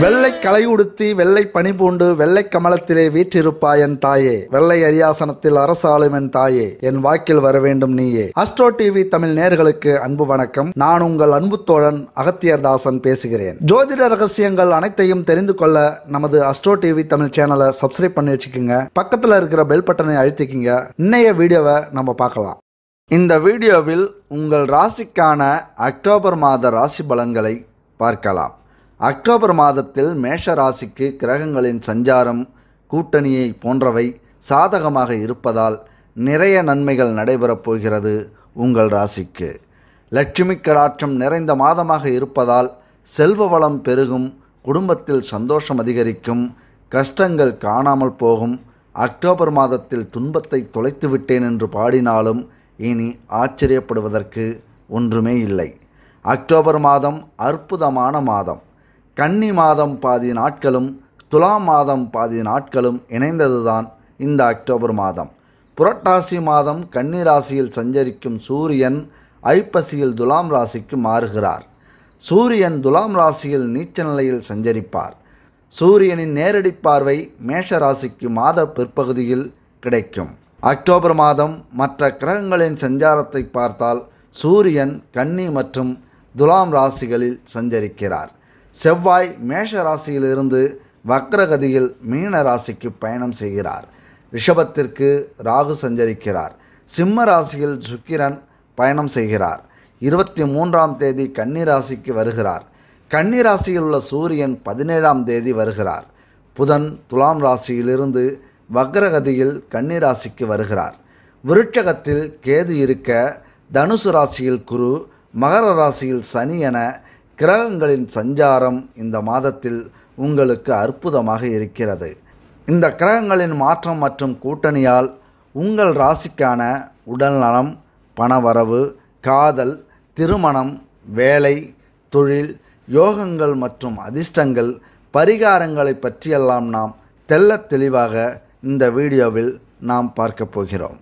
வெள்ளை களை உடுத்தி வெள்ளை பனி பூண்டு வெள்ளை கமலத்திலே வீற்றிருப்பாய் என் தாயே வெள்ளை அரியாசனத்தில் அரசாளும் என் தாயே என் வாக்கில் வர வேண்டும் நீயே அஸ்ட்ரோ டிவி தமிழ் நேர்களுக்கு அன்பு வணக்கம் நான் உங்கள் அன்பு தோழன் அகத்தியர் தாசன் பேசுகிறேன் ஜோதிட ரகசியங்கள் அனைத்தையும் தெரிந்து கொள்ள நமது அஸ்ட்ரோ டிவி தமிழ் சேனலை சப்ஸ்கிரைப் பண்ணி வச்சுக்கோங்க பக்கத்தில் இருக்கிற பெல் பட்டனை அழுத்திக்கிங்க இன்னைய வீடியோவை நம்ம பார்க்கலாம் இந்த வீடியோவில் உங்கள் ராசிக்கான அக்டோபர் மாத ராசி பலன்களை பார்க்கலாம் அக்டோபர் மாதத்தில் மேஷ ராசிக்கு கிரகங்களின் சஞ்சாரம் கூட்டணியை போன்றவை சாதகமாக இருப்பதால் நிறைய நன்மைகள் நடைபெறப் போகிறது உங்கள் ராசிக்கு லட்சுமி கடாட்சம் நிறைந்த மாதமாக இருப்பதால் செல்வ வளம் பெருகும் குடும்பத்தில் சந்தோஷம் அதிகரிக்கும் கஷ்டங்கள் காணாமல் போகும் அக்டோபர் மாதத்தில் துன்பத்தை தொலைத்து விட்டேன் என்று பாடினாலும் இனி ஆச்சரியப்படுவதற்கு ஒன்றுமே இல்லை அக்டோபர் மாதம் அற்புதமான மாதம் கன்னி மாதம் பாதி நாட்களும் துலாம் மாதம் பாதி நாட்களும் இணைந்ததுதான் இந்த அக்டோபர் மாதம் புரட்டாசி மாதம் கன்னி ராசியில் சஞ்சரிக்கும் சூரியன் ஐப்பசியில் துலாம் ராசிக்கு மாறுகிறார் சூரியன் துலாம் ராசியில் நீச்ச நிலையில் சஞ்சரிப்பார் சூரியனின் நேரடி பார்வை மேஷ ராசிக்கு மாத பிற்பகுதியில் கிடைக்கும் அக்டோபர் மாதம் மற்ற கிரகங்களின் சஞ்சாரத்தை பார்த்தால் சூரியன் கன்னி மற்றும் துலாம் ராசிகளில் சஞ்சரிக்கிறார் செவ்வாய் மேஷ ராசியிலிருந்து வக்ரகதியில் மீன ராசிக்கு பயணம் செய்கிறார் ரிஷபத்திற்கு ராகு சஞ்சரிக்கிறார் சிம்ம ராசியில் சுக்கிரன் பயணம் செய்கிறார் இருபத்தி மூன்றாம் தேதி கன்னி ராசிக்கு வருகிறார் கன்னி ராசியில் உள்ள சூரியன் பதினேழாம் தேதி வருகிறார் புதன் துலாம் ராசியிலிருந்து வக்ரகதியில் கன்னி ராசிக்கு வருகிறார் விருட்சகத்தில் கேது இருக்க தனுசு ராசியில் குரு மகர ராசியில் சனி என கிரகங்களின் சஞ்சாரம் இந்த மாதத்தில் உங்களுக்கு அற்புதமாக இருக்கிறது இந்த கிரகங்களின் மாற்றம் மற்றும் கூட்டணியால் உங்கள் ராசிக்கான உடல்நலம் பணவரவு காதல் திருமணம் வேலை தொழில் யோகங்கள் மற்றும் அதிர்ஷ்டங்கள் பரிகாரங்களை பற்றியெல்லாம் நாம் தெள்ளத் தெளிவாக இந்த வீடியோவில் நாம் பார்க்க போகிறோம்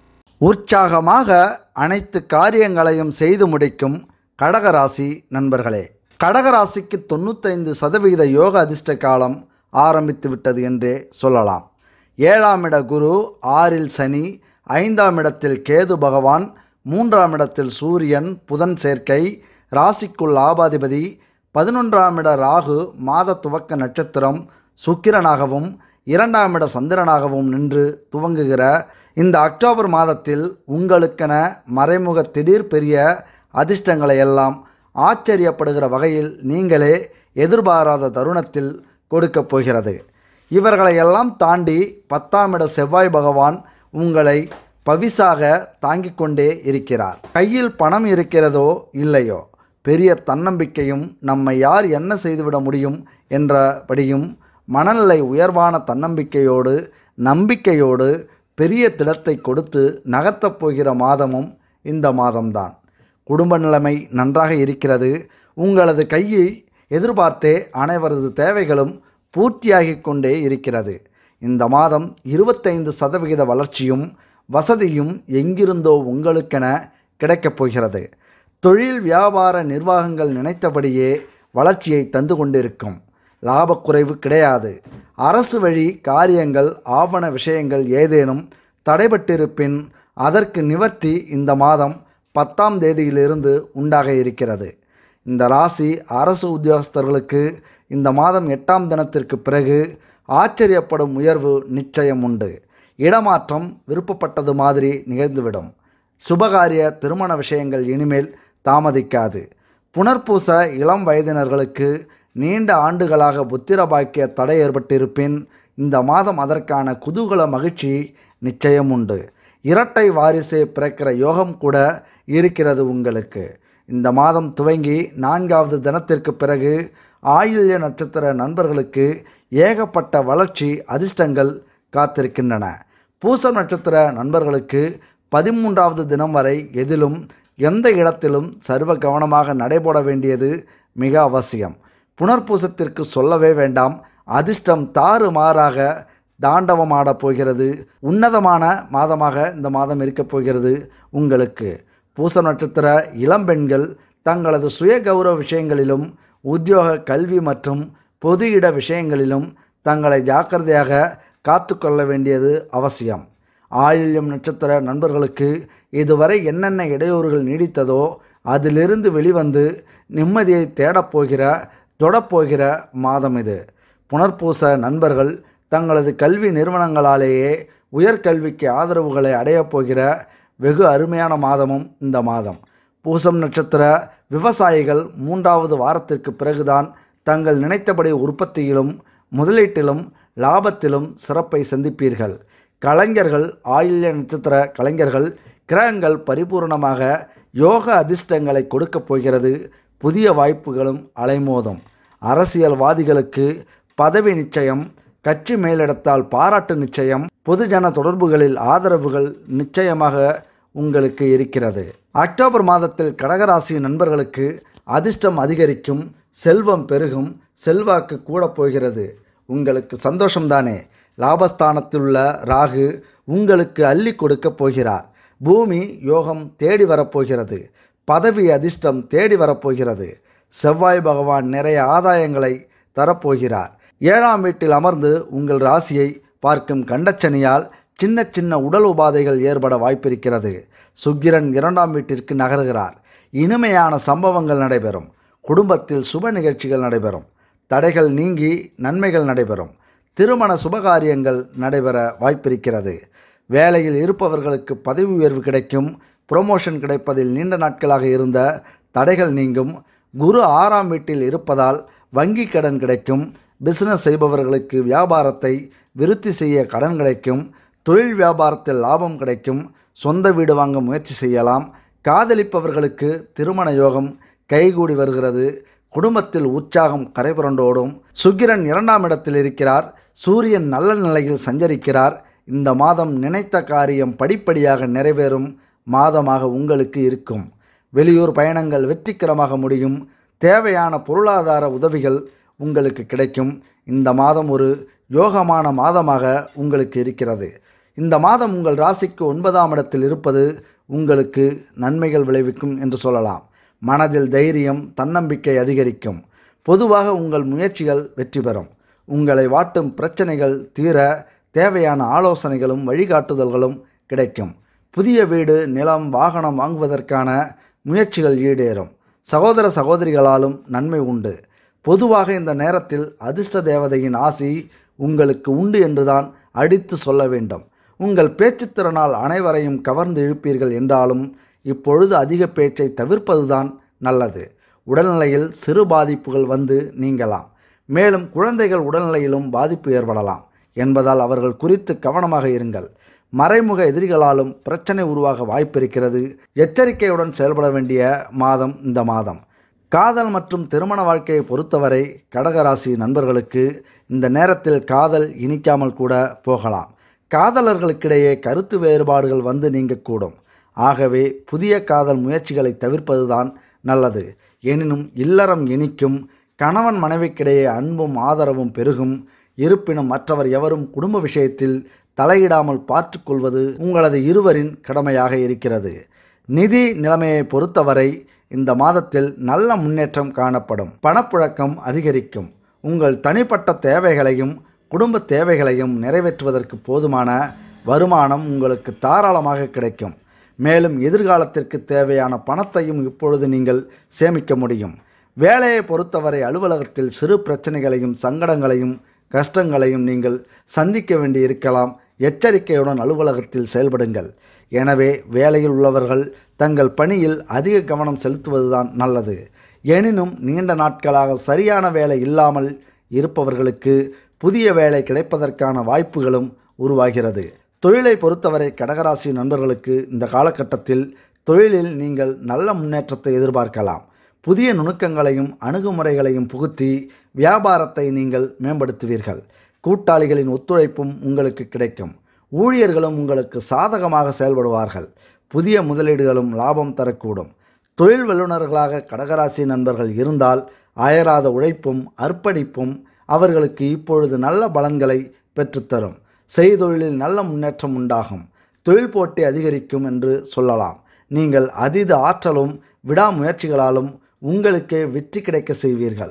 உற்சாகமாக அனைத்து காரியங்களையும் செய்து முடிக்கும் கடகராசி நண்பர்களே கடகராசிக்கு தொண்ணூத்தைந்து சதவிகித யோக அதிர்ஷ்ட காலம் ஆரம்பித்து விட்டது என்றே சொல்லலாம் ஏழாம் இட குரு ஆறில் சனி ஐந்தாம் இடத்தில் கேது பகவான் மூன்றாம் இடத்தில் சூரியன் புதன் சேர்க்கை ராசிக்குள் லாபாதிபதி பதினொன்றாம் இட ராகு மாத துவக்க நட்சத்திரம் சுக்கிரனாகவும் இரண்டாம் இட சந்திரனாகவும் நின்று துவங்குகிற இந்த அக்டோபர் மாதத்தில் உங்களுக்கென மறைமுக திடீர் பெரிய அதிர்ஷ்டங்களை எல்லாம் ஆச்சரியப்படுகிற வகையில் நீங்களே எதிர்பாராத தருணத்தில் கொடுக்கப் போகிறது இவர்களை எல்லாம் தாண்டி பத்தாம் இட செவ்வாய் பகவான் உங்களை பவிசாக தாங்கிக் கொண்டே இருக்கிறார் கையில் பணம் இருக்கிறதோ இல்லையோ பெரிய தன்னம்பிக்கையும் நம்மை யார் என்ன செய்துவிட முடியும் என்றபடியும் மனநிலை உயர்வான தன்னம்பிக்கையோடு நம்பிக்கையோடு பெரிய திடத்தை கொடுத்து நகர்த்தப் போகிற மாதமும் இந்த மாதம்தான் குடும்ப நிலைமை நன்றாக இருக்கிறது உங்களது கையை எதிர்பார்த்தே அனைவரது தேவைகளும் பூர்த்தியாகிக் கொண்டே இருக்கிறது இந்த மாதம் இருபத்தைந்து சதவிகித வளர்ச்சியும் வசதியும் எங்கிருந்தோ உங்களுக்கென கிடைக்கப் போகிறது தொழில் வியாபார நிர்வாகங்கள் நினைத்தபடியே வளர்ச்சியை தந்து கொண்டிருக்கும் லாபக்குறைவு கிடையாது அரசு வழி காரியங்கள் ஆவண விஷயங்கள் ஏதேனும் தடைபட்டிருப்பின் அதற்கு நிவர்த்தி இந்த மாதம் பத்தாம் தேதியிலிருந்து உண்டாக இருக்கிறது இந்த ராசி அரசு உத்தியோகஸ்தர்களுக்கு இந்த மாதம் எட்டாம் தினத்திற்கு பிறகு ஆச்சரியப்படும் உயர்வு நிச்சயம் உண்டு இடமாற்றம் விருப்பப்பட்டது மாதிரி நிகழ்ந்துவிடும் சுபகாரிய திருமண விஷயங்கள் இனிமேல் தாமதிக்காது புனர்பூச இளம் வயதினர்களுக்கு நீண்ட ஆண்டுகளாக புத்திர பாக்கிய தடை ஏற்பட்டிருப்பின் இந்த மாதம் அதற்கான குதூகல மகிழ்ச்சி நிச்சயம் உண்டு இரட்டை வாரிசு பிறக்கிற யோகம் கூட இருக்கிறது உங்களுக்கு இந்த மாதம் துவங்கி நான்காவது தினத்திற்கு பிறகு ஆயுள்ய நட்சத்திர நண்பர்களுக்கு ஏகப்பட்ட வளர்ச்சி அதிர்ஷ்டங்கள் காத்திருக்கின்றன பூச நட்சத்திர நண்பர்களுக்கு பதிமூன்றாவது தினம் வரை எதிலும் எந்த இடத்திலும் சர்வ கவனமாக நடைபோட வேண்டியது மிக அவசியம் புனர்பூசத்திற்கு சொல்லவே வேண்டாம் அதிர்ஷ்டம் தாறு மாறாக தாண்டவமாடப் போகிறது உன்னதமான மாதமாக இந்த மாதம் இருக்கப் போகிறது உங்களுக்கு பூச நட்சத்திர இளம்பெண்கள் தங்களது சுய கௌரவ விஷயங்களிலும் உத்தியோக கல்வி மற்றும் பொது இட விஷயங்களிலும் தங்களை ஜாக்கிரதையாக காத்து கொள்ள வேண்டியது அவசியம் ஆயில்யம் நட்சத்திர நண்பர்களுக்கு இதுவரை என்னென்ன இடையூறுகள் நீடித்ததோ அதிலிருந்து வெளிவந்து நிம்மதியை தேடப்போகிற தொடப்போகிற மாதம் இது புனர்பூச நண்பர்கள் தங்களது கல்வி நிறுவனங்களாலேயே உயர்கல்விக்கு ஆதரவுகளை அடையப் போகிற வெகு அருமையான மாதமும் இந்த மாதம் பூசம் நட்சத்திர விவசாயிகள் மூன்றாவது வாரத்திற்கு பிறகுதான் தங்கள் நினைத்தபடி உற்பத்தியிலும் முதலீட்டிலும் லாபத்திலும் சிறப்பை சந்திப்பீர்கள் கலைஞர்கள் ஆயில்ய நட்சத்திர கலைஞர்கள் கிரகங்கள் பரிபூர்ணமாக யோக அதிர்ஷ்டங்களை கொடுக்கப் போகிறது புதிய வாய்ப்புகளும் அலைமோதும் அரசியல்வாதிகளுக்கு பதவி நிச்சயம் கட்சி மேலிடத்தால் பாராட்டு நிச்சயம் பொதுஜன தொடர்புகளில் ஆதரவுகள் நிச்சயமாக உங்களுக்கு இருக்கிறது அக்டோபர் மாதத்தில் கடகராசி நண்பர்களுக்கு அதிர்ஷ்டம் அதிகரிக்கும் செல்வம் பெருகும் செல்வாக்கு கூட போகிறது உங்களுக்கு சந்தோஷம்தானே லாபஸ்தானத்தில் உள்ள ராகு உங்களுக்கு அள்ளி கொடுக்கப் போகிறார் பூமி யோகம் தேடி வரப்போகிறது பதவி அதிர்ஷ்டம் தேடி வரப்போகிறது செவ்வாய் பகவான் நிறைய ஆதாயங்களை தரப்போகிறார் ஏழாம் வீட்டில் அமர்ந்து உங்கள் ராசியை பார்க்கும் கண்டச்சனியால் சின்ன சின்ன உடல் உபாதைகள் ஏற்பட வாய்ப்பிருக்கிறது சுக்கிரன் இரண்டாம் வீட்டிற்கு நகருகிறார் இனிமையான சம்பவங்கள் நடைபெறும் குடும்பத்தில் சுப நிகழ்ச்சிகள் நடைபெறும் தடைகள் நீங்கி நன்மைகள் நடைபெறும் திருமண சுபகாரியங்கள் நடைபெற வாய்ப்பிருக்கிறது வேலையில் இருப்பவர்களுக்கு பதவி உயர்வு கிடைக்கும் புரமோஷன் கிடைப்பதில் நீண்ட நாட்களாக இருந்த தடைகள் நீங்கும் குரு ஆறாம் வீட்டில் இருப்பதால் வங்கி கடன் கிடைக்கும் பிசினஸ் செய்பவர்களுக்கு வியாபாரத்தை விருத்தி செய்ய கடன் கிடைக்கும் தொழில் வியாபாரத்தில் லாபம் கிடைக்கும் சொந்த வீடு வாங்க முயற்சி செய்யலாம் காதலிப்பவர்களுக்கு திருமண யோகம் கைகூடி வருகிறது குடும்பத்தில் உற்சாகம் கரைபுரண்டோடும் சுக்கிரன் இரண்டாம் இடத்தில் இருக்கிறார் சூரியன் நல்ல நிலையில் சஞ்சரிக்கிறார் இந்த மாதம் நினைத்த காரியம் படிப்படியாக நிறைவேறும் மாதமாக உங்களுக்கு இருக்கும் வெளியூர் பயணங்கள் வெற்றிகரமாக முடியும் தேவையான பொருளாதார உதவிகள் உங்களுக்கு கிடைக்கும் இந்த மாதம் ஒரு யோகமான மாதமாக உங்களுக்கு இருக்கிறது இந்த மாதம் உங்கள் ராசிக்கு ஒன்பதாம் இடத்தில் இருப்பது உங்களுக்கு நன்மைகள் விளைவிக்கும் என்று சொல்லலாம் மனதில் தைரியம் தன்னம்பிக்கை அதிகரிக்கும் பொதுவாக உங்கள் முயற்சிகள் வெற்றி பெறும் உங்களை வாட்டும் பிரச்சனைகள் தீர தேவையான ஆலோசனைகளும் வழிகாட்டுதல்களும் கிடைக்கும் புதிய வீடு நிலம் வாகனம் வாங்குவதற்கான முயற்சிகள் ஈடேறும் சகோதர சகோதரிகளாலும் நன்மை உண்டு பொதுவாக இந்த நேரத்தில் அதிர்ஷ்ட தேவதையின் ஆசி உங்களுக்கு உண்டு என்றுதான் அடித்து சொல்ல வேண்டும் உங்கள் பேச்சுத்திறனால் அனைவரையும் கவர்ந்து இழுப்பீர்கள் என்றாலும் இப்பொழுது அதிக பேச்சை தவிர்ப்பதுதான் நல்லது உடல்நிலையில் சிறு பாதிப்புகள் வந்து நீங்கலாம் மேலும் குழந்தைகள் உடல்நிலையிலும் பாதிப்பு ஏற்படலாம் என்பதால் அவர்கள் குறித்து கவனமாக இருங்கள் மறைமுக எதிரிகளாலும் பிரச்சனை உருவாக வாய்ப்பிருக்கிறது எச்சரிக்கையுடன் செயல்பட வேண்டிய மாதம் இந்த மாதம் காதல் மற்றும் திருமண வாழ்க்கையை பொறுத்தவரை கடகராசி நண்பர்களுக்கு இந்த நேரத்தில் காதல் இனிக்காமல் கூட போகலாம் காதலர்களுக்கிடையே கருத்து வேறுபாடுகள் வந்து நீங்கக்கூடும் ஆகவே புதிய காதல் முயற்சிகளை தவிர்ப்பதுதான் நல்லது எனினும் இல்லறம் இனிக்கும் கணவன் மனைவிக்கிடையே அன்பும் ஆதரவும் பெருகும் இருப்பினும் மற்றவர் எவரும் குடும்ப விஷயத்தில் தலையிடாமல் பார்த்துக்கொள்வது உங்களது இருவரின் கடமையாக இருக்கிறது நிதி நிலைமையை பொறுத்தவரை இந்த மாதத்தில் நல்ல முன்னேற்றம் காணப்படும் பணப்புழக்கம் அதிகரிக்கும் உங்கள் தனிப்பட்ட தேவைகளையும் குடும்ப தேவைகளையும் நிறைவேற்றுவதற்கு போதுமான வருமானம் உங்களுக்கு தாராளமாக கிடைக்கும் மேலும் எதிர்காலத்திற்கு தேவையான பணத்தையும் இப்பொழுது நீங்கள் சேமிக்க முடியும் வேலையை பொறுத்தவரை அலுவலகத்தில் சிறு பிரச்சனைகளையும் சங்கடங்களையும் கஷ்டங்களையும் நீங்கள் சந்திக்க வேண்டி இருக்கலாம் எச்சரிக்கையுடன் அலுவலகத்தில் செயல்படுங்கள் எனவே வேலையில் உள்ளவர்கள் தங்கள் பணியில் அதிக கவனம் செலுத்துவதுதான் நல்லது எனினும் நீண்ட நாட்களாக சரியான வேலை இல்லாமல் இருப்பவர்களுக்கு புதிய வேலை கிடைப்பதற்கான வாய்ப்புகளும் உருவாகிறது தொழிலை பொறுத்தவரை கடகராசி நண்பர்களுக்கு இந்த காலகட்டத்தில் தொழிலில் நீங்கள் நல்ல முன்னேற்றத்தை எதிர்பார்க்கலாம் புதிய நுணுக்கங்களையும் அணுகுமுறைகளையும் புகுத்தி வியாபாரத்தை நீங்கள் மேம்படுத்துவீர்கள் கூட்டாளிகளின் ஒத்துழைப்பும் உங்களுக்கு கிடைக்கும் ஊழியர்களும் உங்களுக்கு சாதகமாக செயல்படுவார்கள் புதிய முதலீடுகளும் லாபம் தரக்கூடும் தொழில் வல்லுநர்களாக கடகராசி நண்பர்கள் இருந்தால் அயராத உழைப்பும் அர்ப்பணிப்பும் அவர்களுக்கு இப்பொழுது நல்ல பலன்களை பெற்றுத்தரும் செய்தொழிலில் நல்ல முன்னேற்றம் உண்டாகும் தொழில் போட்டி அதிகரிக்கும் என்று சொல்லலாம் நீங்கள் அதீத ஆற்றலும் விடாமுயற்சிகளாலும் உங்களுக்கே வெற்றி கிடைக்க செய்வீர்கள்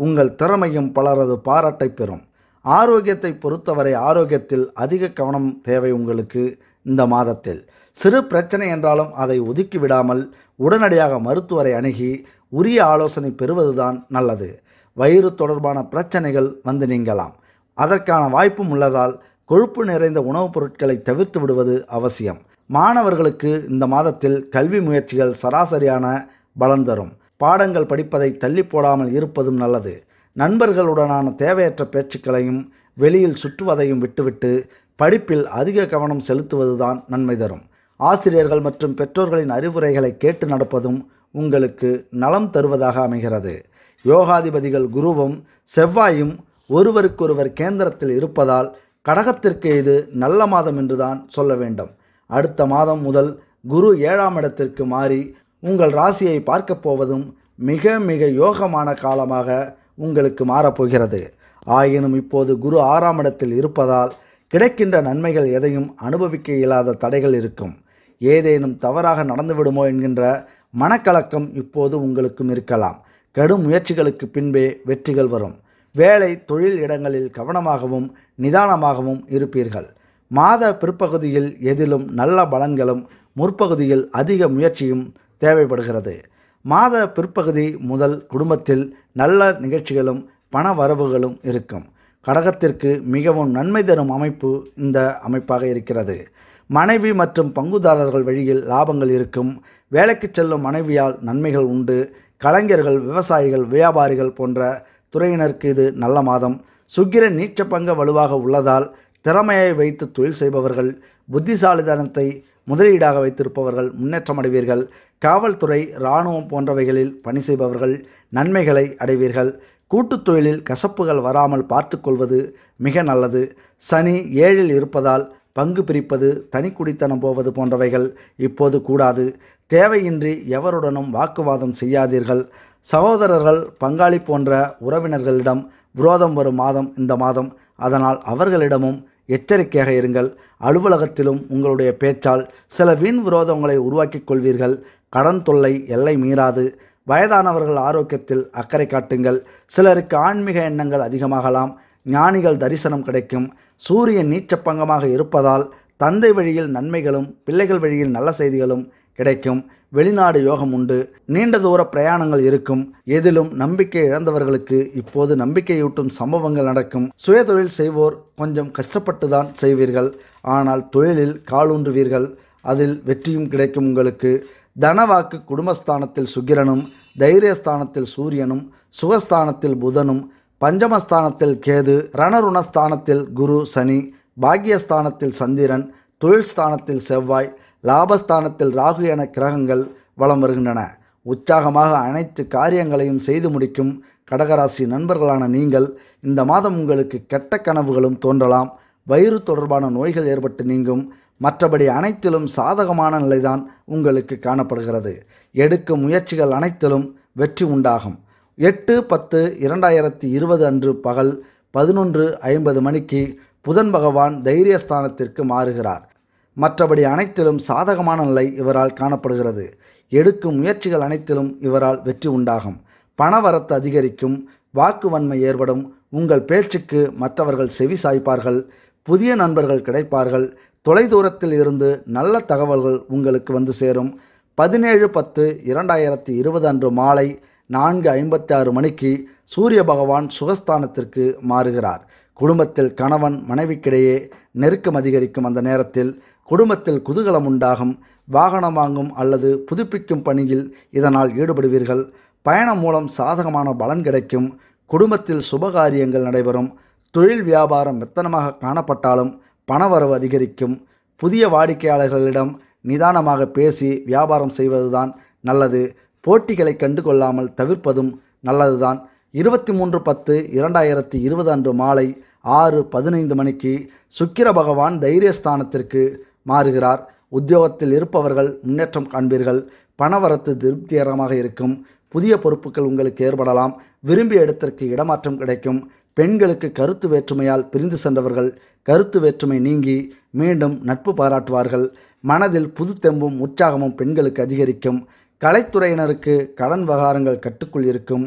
உங்கள் திறமையும் பலரது பாராட்டை பெறும் ஆரோக்கியத்தை பொறுத்தவரை ஆரோக்கியத்தில் அதிக கவனம் தேவை உங்களுக்கு இந்த மாதத்தில் சிறு பிரச்சனை என்றாலும் அதை ஒதுக்கி விடாமல் உடனடியாக மருத்துவரை அணுகி உரிய ஆலோசனை பெறுவதுதான் நல்லது வயிறு தொடர்பான பிரச்சனைகள் வந்து நீங்கலாம் அதற்கான வாய்ப்பும் உள்ளதால் கொழுப்பு நிறைந்த உணவுப் பொருட்களை தவிர்த்து விடுவது அவசியம் மாணவர்களுக்கு இந்த மாதத்தில் கல்வி முயற்சிகள் சராசரியான பலன் தரும் பாடங்கள் படிப்பதை தள்ளி போடாமல் இருப்பதும் நல்லது நண்பர்களுடனான தேவையற்ற பேச்சுக்களையும் வெளியில் சுற்றுவதையும் விட்டுவிட்டு படிப்பில் அதிக கவனம் செலுத்துவதுதான் நன்மை தரும் ஆசிரியர்கள் மற்றும் பெற்றோர்களின் அறிவுரைகளை கேட்டு நடப்பதும் உங்களுக்கு நலம் தருவதாக அமைகிறது யோகாதிபதிகள் குருவும் செவ்வாயும் ஒருவருக்கொருவர் கேந்திரத்தில் இருப்பதால் கடகத்திற்கு இது நல்ல மாதம் என்றுதான் சொல்ல வேண்டும் அடுத்த மாதம் முதல் குரு ஏழாம் இடத்திற்கு மாறி உங்கள் ராசியை பார்க்கப் போவதும் மிக மிக யோகமான காலமாக உங்களுக்கு மாறப்போகிறது ஆயினும் இப்போது குரு ஆறாம் இடத்தில் இருப்பதால் கிடைக்கின்ற நன்மைகள் எதையும் அனுபவிக்க இயலாத தடைகள் இருக்கும் ஏதேனும் தவறாக நடந்துவிடுமோ என்கின்ற மனக்கலக்கம் இப்போது உங்களுக்கும் இருக்கலாம் கடும் முயற்சிகளுக்கு பின்பே வெற்றிகள் வரும் வேலை தொழில் இடங்களில் கவனமாகவும் நிதானமாகவும் இருப்பீர்கள் மாத பிற்பகுதியில் எதிலும் நல்ல பலன்களும் முற்பகுதியில் அதிக முயற்சியும் தேவைப்படுகிறது மாத பிற்பகுதி முதல் குடும்பத்தில் நல்ல நிகழ்ச்சிகளும் பண வரவுகளும் இருக்கும் கடகத்திற்கு மிகவும் நன்மை தரும் அமைப்பு இந்த அமைப்பாக இருக்கிறது மனைவி மற்றும் பங்குதாரர்கள் வழியில் லாபங்கள் இருக்கும் வேலைக்கு செல்லும் மனைவியால் நன்மைகள் உண்டு கலைஞர்கள் விவசாயிகள் வியாபாரிகள் போன்ற துறையினருக்கு இது நல்ல மாதம் சுக்கிரன் நீச்சப்பங்க வலுவாக உள்ளதால் திறமையை வைத்து தொழில் செய்பவர்கள் புத்திசாலித்தனத்தை முதலீடாக வைத்திருப்பவர்கள் முன்னேற்றம் அடைவீர்கள் காவல்துறை இராணுவம் போன்றவைகளில் பணி செய்பவர்கள் நன்மைகளை அடைவீர்கள் கூட்டுத் தொழிலில் கசப்புகள் வராமல் பார்த்துக்கொள்வது மிக நல்லது சனி ஏழில் இருப்பதால் பங்கு பிரிப்பது தனி குடித்தனம் போவது போன்றவைகள் இப்போது கூடாது தேவையின்றி எவருடனும் வாக்குவாதம் செய்யாதீர்கள் சகோதரர்கள் பங்காளி போன்ற உறவினர்களிடம் விரோதம் வரும் மாதம் இந்த மாதம் அதனால் அவர்களிடமும் எச்சரிக்கையாக இருங்கள் அலுவலகத்திலும் உங்களுடைய பேச்சால் சில வீண் விரோதங்களை உருவாக்கிக் கொள்வீர்கள் கடன் தொல்லை எல்லை மீறாது வயதானவர்கள் ஆரோக்கியத்தில் அக்கறை காட்டுங்கள் சிலருக்கு ஆன்மீக எண்ணங்கள் அதிகமாகலாம் ஞானிகள் தரிசனம் கிடைக்கும் சூரியன் நீச்சப்பங்கமாக இருப்பதால் தந்தை வழியில் நன்மைகளும் பிள்ளைகள் வழியில் நல்ல செய்திகளும் கிடைக்கும் வெளிநாடு யோகம் உண்டு நீண்ட தூர பிரயாணங்கள் இருக்கும் எதிலும் நம்பிக்கை இழந்தவர்களுக்கு இப்போது நம்பிக்கையூட்டும் சம்பவங்கள் நடக்கும் சுயதொழில் செய்வோர் கொஞ்சம் கஷ்டப்பட்டு தான் செய்வீர்கள் ஆனால் தொழிலில் காலூன்றுவீர்கள் அதில் வெற்றியும் கிடைக்கும் உங்களுக்கு தனவாக்கு குடும்பஸ்தானத்தில் சுக்கிரனும் தைரியஸ்தானத்தில் சூரியனும் சுகஸ்தானத்தில் புதனும் பஞ்சமஸ்தானத்தில் கேது ரணருணஸ்தானத்தில் குரு சனி பாக்கியஸ்தானத்தில் சந்திரன் தொழில் ஸ்தானத்தில் செவ்வாய் லாபஸ்தானத்தில் ராகு என கிரகங்கள் வலம் வருகின்றன உற்சாகமாக அனைத்து காரியங்களையும் செய்து முடிக்கும் கடகராசி நண்பர்களான நீங்கள் இந்த மாதம் உங்களுக்கு கெட்ட கனவுகளும் தோன்றலாம் வயிறு தொடர்பான நோய்கள் ஏற்பட்டு நீங்கும் மற்றபடி அனைத்திலும் சாதகமான நிலைதான் உங்களுக்கு காணப்படுகிறது எடுக்கும் முயற்சிகள் அனைத்திலும் வெற்றி உண்டாகும் எட்டு பத்து இரண்டாயிரத்தி இருபது அன்று பகல் பதினொன்று ஐம்பது மணிக்கு புதன் பகவான் தைரியஸ்தானத்திற்கு மாறுகிறார் மற்றபடி அனைத்திலும் சாதகமான நிலை இவரால் காணப்படுகிறது எடுக்கும் முயற்சிகள் அனைத்திலும் இவரால் வெற்றி உண்டாகும் பணவரத்து அதிகரிக்கும் வாக்குவன்மை ஏற்படும் உங்கள் பேச்சுக்கு மற்றவர்கள் செவி சாய்ப்பார்கள் புதிய நண்பர்கள் கிடைப்பார்கள் தொலைதூரத்தில் இருந்து நல்ல தகவல்கள் உங்களுக்கு வந்து சேரும் பதினேழு பத்து இரண்டாயிரத்தி இருபது அன்று மாலை நான்கு ஐம்பத்தி ஆறு மணிக்கு சூரிய பகவான் சுகஸ்தானத்திற்கு மாறுகிறார் குடும்பத்தில் கணவன் மனைவிக்கிடையே நெருக்கம் அதிகரிக்கும் அந்த நேரத்தில் குடும்பத்தில் குதூகலம் உண்டாகும் வாகனம் வாங்கும் அல்லது புதுப்பிக்கும் பணியில் இதனால் ஈடுபடுவீர்கள் பயணம் மூலம் சாதகமான பலன் கிடைக்கும் குடும்பத்தில் சுபகாரியங்கள் நடைபெறும் தொழில் வியாபாரம் மெத்தனமாக காணப்பட்டாலும் பணவரவு அதிகரிக்கும் புதிய வாடிக்கையாளர்களிடம் நிதானமாக பேசி வியாபாரம் செய்வதுதான் நல்லது போட்டிகளை கண்டு கொள்ளாமல் தவிர்ப்பதும் நல்லதுதான் இருபத்தி மூன்று பத்து இரண்டாயிரத்தி இருபது அன்று மாலை ஆறு பதினைந்து மணிக்கு சுக்கிர பகவான் தைரியஸ்தானத்திற்கு மாறுகிறார் உத்தியோகத்தில் இருப்பவர்கள் முன்னேற்றம் காண்பீர்கள் பணவரத்து திருப்திகரமாக இருக்கும் புதிய பொறுப்புகள் உங்களுக்கு ஏற்படலாம் விரும்பிய இடத்திற்கு இடமாற்றம் கிடைக்கும் பெண்களுக்கு கருத்து வேற்றுமையால் பிரிந்து சென்றவர்கள் கருத்து வேற்றுமை நீங்கி மீண்டும் நட்பு பாராட்டுவார்கள் மனதில் புது தெம்பும் உற்சாகமும் பெண்களுக்கு அதிகரிக்கும் கலைத்துறையினருக்கு கடன் விவகாரங்கள் கட்டுக்குள் இருக்கும்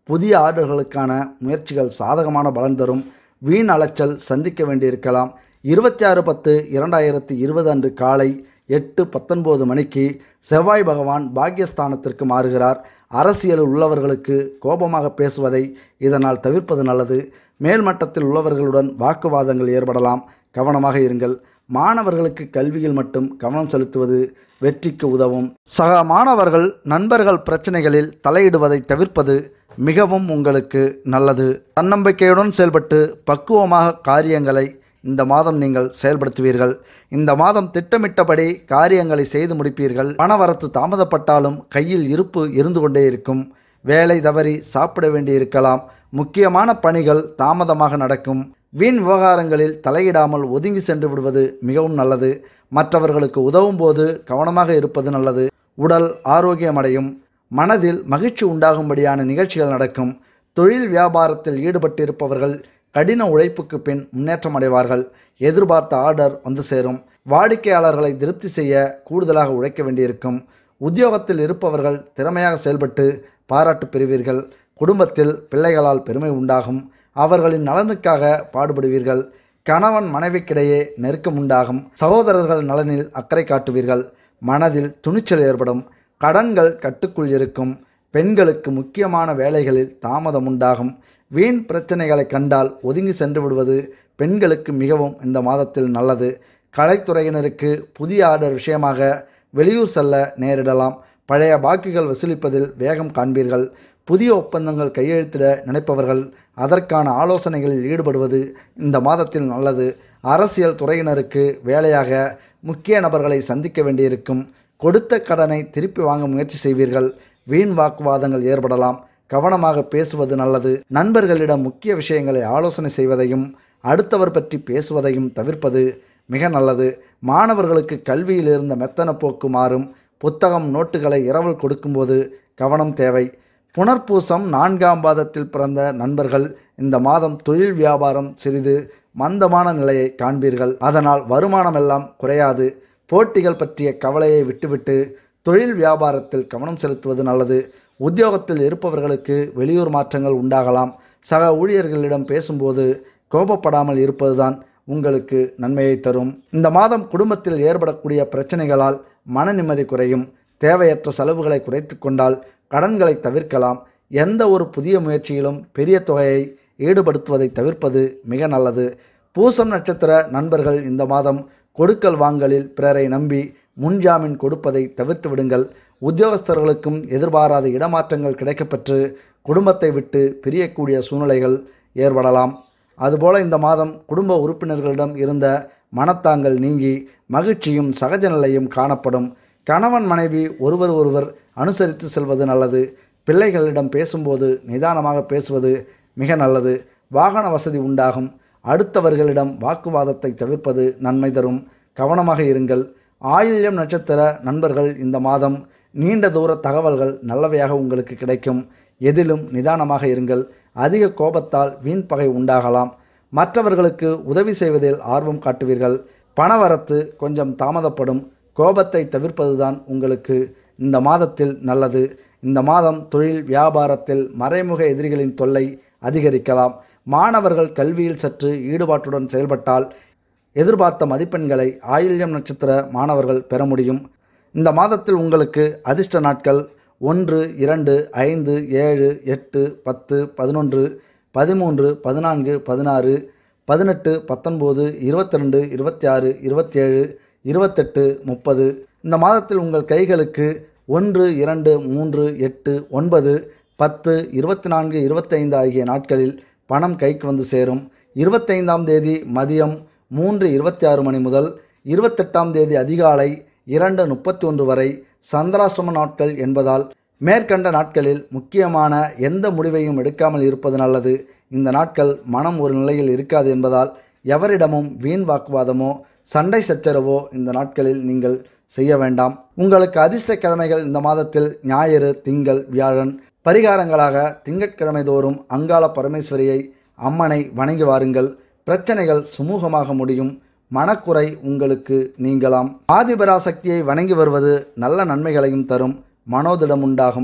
புதிய ஆர்டர்களுக்கான முயற்சிகள் சாதகமான பலன் தரும் வீண் அலைச்சல் சந்திக்க வேண்டியிருக்கலாம் இருபத்தி ஆறு பத்து இரண்டாயிரத்தி இருபது அன்று காலை எட்டு பத்தொன்பது மணிக்கு செவ்வாய் பகவான் பாக்கியஸ்தானத்திற்கு மாறுகிறார் அரசியலில் உள்ளவர்களுக்கு கோபமாக பேசுவதை இதனால் தவிர்ப்பது நல்லது மேல்மட்டத்தில் உள்ளவர்களுடன் வாக்குவாதங்கள் ஏற்படலாம் கவனமாக இருங்கள் மாணவர்களுக்கு கல்வியில் மட்டும் கவனம் செலுத்துவது வெற்றிக்கு உதவும் சக மாணவர்கள் நண்பர்கள் பிரச்சனைகளில் தலையிடுவதை தவிர்ப்பது மிகவும் உங்களுக்கு நல்லது தன்னம்பிக்கையுடன் செயல்பட்டு பக்குவமாக காரியங்களை இந்த மாதம் நீங்கள் செயல்படுத்துவீர்கள் இந்த மாதம் திட்டமிட்டபடி காரியங்களை செய்து முடிப்பீர்கள் பணவரத்து தாமதப்பட்டாலும் கையில் இருப்பு இருந்து கொண்டே இருக்கும் வேலை தவறி சாப்பிட வேண்டியிருக்கலாம் முக்கியமான பணிகள் தாமதமாக நடக்கும் வீண் விவகாரங்களில் தலையிடாமல் ஒதுங்கி சென்று விடுவது மிகவும் நல்லது மற்றவர்களுக்கு உதவும் போது கவனமாக இருப்பது நல்லது உடல் ஆரோக்கியமடையும் மனதில் மகிழ்ச்சி உண்டாகும்படியான நிகழ்ச்சிகள் நடக்கும் தொழில் வியாபாரத்தில் ஈடுபட்டிருப்பவர்கள் கடின உழைப்புக்கு பின் முன்னேற்றம் அடைவார்கள் எதிர்பார்த்த ஆர்டர் வந்து சேரும் வாடிக்கையாளர்களை திருப்தி செய்ய கூடுதலாக உழைக்க வேண்டியிருக்கும் உத்தியோகத்தில் இருப்பவர்கள் திறமையாக செயல்பட்டு பாராட்டு பெறுவீர்கள் குடும்பத்தில் பிள்ளைகளால் பெருமை உண்டாகும் அவர்களின் நலனுக்காக பாடுபடுவீர்கள் கணவன் மனைவிக்கிடையே நெருக்கம் உண்டாகும் சகோதரர்கள் நலனில் அக்கறை காட்டுவீர்கள் மனதில் துணிச்சல் ஏற்படும் கடன்கள் கட்டுக்குள் இருக்கும் பெண்களுக்கு முக்கியமான வேலைகளில் தாமதம் உண்டாகும் வீண் பிரச்சனைகளை கண்டால் ஒதுங்கி சென்று விடுவது பெண்களுக்கு மிகவும் இந்த மாதத்தில் நல்லது கலைத்துறையினருக்கு புதிய ஆர்டர் விஷயமாக வெளியூர் செல்ல நேரிடலாம் பழைய பாக்கிகள் வசூலிப்பதில் வேகம் காண்பீர்கள் புதிய ஒப்பந்தங்கள் கையெழுத்திட நினைப்பவர்கள் அதற்கான ஆலோசனைகளில் ஈடுபடுவது இந்த மாதத்தில் நல்லது அரசியல் துறையினருக்கு வேலையாக முக்கிய நபர்களை சந்திக்க வேண்டியிருக்கும் கொடுத்த கடனை திருப்பி வாங்க முயற்சி செய்வீர்கள் வீண் வாக்குவாதங்கள் ஏற்படலாம் கவனமாக பேசுவது நல்லது நண்பர்களிடம் முக்கிய விஷயங்களை ஆலோசனை செய்வதையும் அடுத்தவர் பற்றி பேசுவதையும் தவிர்ப்பது மிக நல்லது மாணவர்களுக்கு கல்வியில் இருந்த மெத்தன போக்கு மாறும் புத்தகம் நோட்டுகளை இரவல் கொடுக்கும்போது கவனம் தேவை புனர்பூசம் நான்காம் பாதத்தில் பிறந்த நண்பர்கள் இந்த மாதம் தொழில் வியாபாரம் சிறிது மந்தமான நிலையை காண்பீர்கள் அதனால் வருமானம் எல்லாம் குறையாது போட்டிகள் பற்றிய கவலையை விட்டுவிட்டு தொழில் வியாபாரத்தில் கவனம் செலுத்துவது நல்லது உத்தியோகத்தில் இருப்பவர்களுக்கு வெளியூர் மாற்றங்கள் உண்டாகலாம் சக ஊழியர்களிடம் பேசும்போது கோபப்படாமல் இருப்பதுதான் உங்களுக்கு நன்மையை தரும் இந்த மாதம் குடும்பத்தில் ஏற்படக்கூடிய பிரச்சனைகளால் மன நிம்மதி குறையும் தேவையற்ற செலவுகளை குறைத்து கொண்டால் கடன்களை தவிர்க்கலாம் எந்த ஒரு புதிய முயற்சியிலும் பெரிய தொகையை ஈடுபடுத்துவதை தவிர்ப்பது மிக நல்லது பூசம் நட்சத்திர நண்பர்கள் இந்த மாதம் கொடுக்கல் வாங்கலில் பிறரை நம்பி முன்ஜாமீன் கொடுப்பதை தவிர்த்து விடுங்கள் உத்தியோகஸ்தர்களுக்கும் எதிர்பாராத இடமாற்றங்கள் கிடைக்கப்பெற்று குடும்பத்தை விட்டு பிரியக்கூடிய சூழ்நிலைகள் ஏற்படலாம் அதுபோல இந்த மாதம் குடும்ப உறுப்பினர்களிடம் இருந்த மனத்தாங்கள் நீங்கி மகிழ்ச்சியும் சகஜ நிலையும் காணப்படும் கணவன் மனைவி ஒருவர் ஒருவர் அனுசரித்து செல்வது நல்லது பிள்ளைகளிடம் பேசும்போது நிதானமாக பேசுவது மிக நல்லது வாகன வசதி உண்டாகும் அடுத்தவர்களிடம் வாக்குவாதத்தை தவிர்ப்பது நன்மை தரும் கவனமாக இருங்கள் ஆயில்யம் நட்சத்திர நண்பர்கள் இந்த மாதம் நீண்ட தூர தகவல்கள் நல்லவையாக உங்களுக்கு கிடைக்கும் எதிலும் நிதானமாக இருங்கள் அதிக கோபத்தால் வீண் பகை உண்டாகலாம் மற்றவர்களுக்கு உதவி செய்வதில் ஆர்வம் காட்டுவீர்கள் பணவரத்து கொஞ்சம் தாமதப்படும் கோபத்தை தவிர்ப்பதுதான் உங்களுக்கு இந்த மாதத்தில் நல்லது இந்த மாதம் தொழில் வியாபாரத்தில் மறைமுக எதிரிகளின் தொல்லை அதிகரிக்கலாம் மாணவர்கள் கல்வியில் சற்று ஈடுபாட்டுடன் செயல்பட்டால் எதிர்பார்த்த மதிப்பெண்களை ஆயில்யம் நட்சத்திர மாணவர்கள் பெற முடியும் இந்த மாதத்தில் உங்களுக்கு அதிர்ஷ்ட நாட்கள் ஒன்று இரண்டு ஐந்து ஏழு எட்டு பத்து பதினொன்று பதிமூன்று பதினான்கு பதினாறு பதினெட்டு பத்தொன்பது இருபத்தி ரெண்டு இருபத்தி ஆறு இருபத்தேழு இருபத்தெட்டு முப்பது இந்த மாதத்தில் உங்கள் கைகளுக்கு ஒன்று இரண்டு மூன்று எட்டு ஒன்பது பத்து இருபத்தி நான்கு இருபத்தைந்து ஆகிய நாட்களில் பணம் கைக்கு வந்து சேரும் இருபத்தைந்தாம் தேதி மதியம் மூன்று இருபத்தி ஆறு மணி முதல் இருபத்தெட்டாம் தேதி அதிகாலை இரண்டு முப்பத்தி ஒன்று வரை சந்திராசிரம நாட்கள் என்பதால் மேற்கண்ட நாட்களில் முக்கியமான எந்த முடிவையும் எடுக்காமல் இருப்பது நல்லது இந்த நாட்கள் மனம் ஒரு நிலையில் இருக்காது என்பதால் எவரிடமும் வீண் வாக்குவாதமோ சண்டை சச்சரவோ இந்த நாட்களில் நீங்கள் செய்ய வேண்டாம் உங்களுக்கு அதிர்ஷ்ட கிழமைகள் இந்த மாதத்தில் ஞாயிறு திங்கள் வியாழன் பரிகாரங்களாக திங்கட்கிழமை தோறும் அங்காள பரமேஸ்வரியை அம்மனை வணங்கி வாருங்கள் பிரச்சனைகள் சுமூகமாக முடியும் மனக்குறை உங்களுக்கு நீங்கலாம் ஆதிபராசக்தியை வணங்கி வருவது நல்ல நன்மைகளையும் தரும் மனோதிடம் உண்டாகும்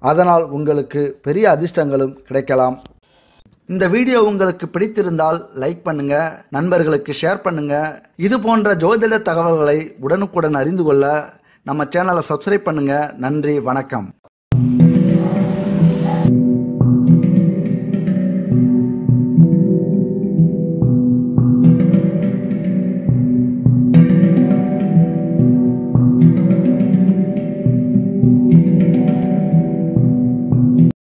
அதனால் உங்களுக்கு பெரிய அதிர்ஷ்டங்களும் கிடைக்கலாம் இந்த வீடியோ உங்களுக்கு பிடித்திருந்தால் லைக் பண்ணுங்க நண்பர்களுக்கு ஷேர் பண்ணுங்க இது போன்ற ஜோதிட தகவல்களை உடனுக்குடன் அறிந்து கொள்ள நம்ம சேனலை சப்ஸ்கிரைப் பண்ணுங்க நன்றி வணக்கம்